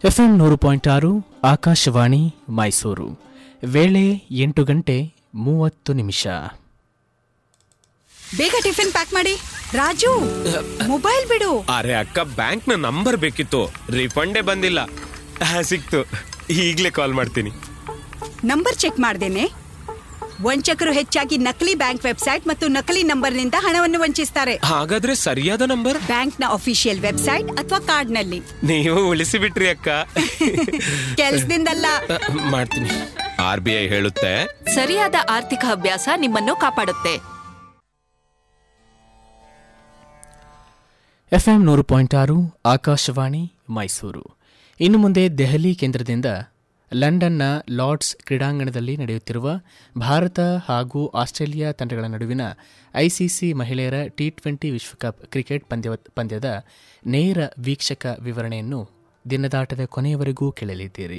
FM ನೂರು point ಆರು ಆಕಾಶವಾಣಿ ಮೈಸೂರು ವೇಳೆ ಎಂಟು ಗಂಟೆ ಮೂವತ್ತು ನಿಮಿಷ ಬೇಗ ಟಿಫಿನ್ ಪ್ಯಾಕ್ ಮಾಡಿ ರಾಜು ಮೊಬೈಲ್ ಬಿಡು ಅರೆ ಅಕ್ಕ ಬ್ಯಾಂಕ್ ನ ನಂಬರ್ ಬೇಕಿತ್ತು ರಿಫಂಡೇ ಬಂದಿಲ್ಲ ಆ, ಸಿಕ್ತು ಈಗ್ಲೇ ಕಾಲ್ ಮಾಡ್ತೀನಿ ನಂಬರ್ ಚೆಕ್ ಮಾಡ್ದೇನೆ ವಂಚಕರು ಹೆಚ್ಚಾಗಿ ನಕಲಿ ಬ್ಯಾಂಕ್ ವೆಬ್ಸೈಟ್ ಮತ್ತು ನಕಲಿ ನಂಬರ್ನಿಂದ ಹಣವನ್ನು ವಂಚಿಸ್ತಾರೆ ಹಾಗಾದ್ರೆ ಸರಿಯಾದ ನಂಬರ್ ಬ್ಯಾಂಕ್ನ ಅಫಿಷಿಯಲ್ ವೆಬ್ಸೈಟ್ ಅಥವಾ ಕಾರ್ಡ್ನಲ್ಲಿ ನೀವು ಉಳಿಸಿ ಬಿಟ್ರಿ ಅಕ್ಕ ಕೆಲ್ಸದಿಂದಲ್ಲ ಆ, ಮಾಡ್ತೀನಿ ಆರ್ ಬಿ ಐ ಹೇಳುತ್ತೆ ಸರಿಯಾದ ಆರ್ಥಿಕ ಅಭ್ಯಾಸ ನಿಮ್ಮನ್ನು ಕಾಪಾಡುತ್ತೆ ಎಫ್ಎಂ ನೂರು ಪಾಯಿಂಟ್ ಆರು ಆಕಾಶವಾಣಿ ಮೈಸೂರು ಇನ್ನು ಮುಂದೆ ದೆಹಲಿ ಕೇಂದ್ರದಿಂದ ಲಂಡನ್ನ ಲಾರ್ಡ್ಸ್ ಕ್ರೀಡಾಂಗಣದಲ್ಲಿ ನಡೆಯುತ್ತಿರುವ ಭಾರತ ಹಾಗೂ ಆಸ್ಟ್ರೇಲಿಯಾ ತಂಡಗಳ ನಡುವಿನ ಐಸಿಸಿ ಮಹಿಳೆಯರ ಟಿ ಟ್ವೆಂಟಿ ವಿಶ್ವಕಪ್ ಕ್ರಿಕೆಟ್ ಪಂದ್ಯ ಪಂದ್ಯದ ನೇರ ವೀಕ್ಷಕ ವಿವರಣೆಯನ್ನು ದಿನದಾಟದ ಕೊನೆಯವರೆಗೂ ಕೇಳಲಿದ್ದೀರಿ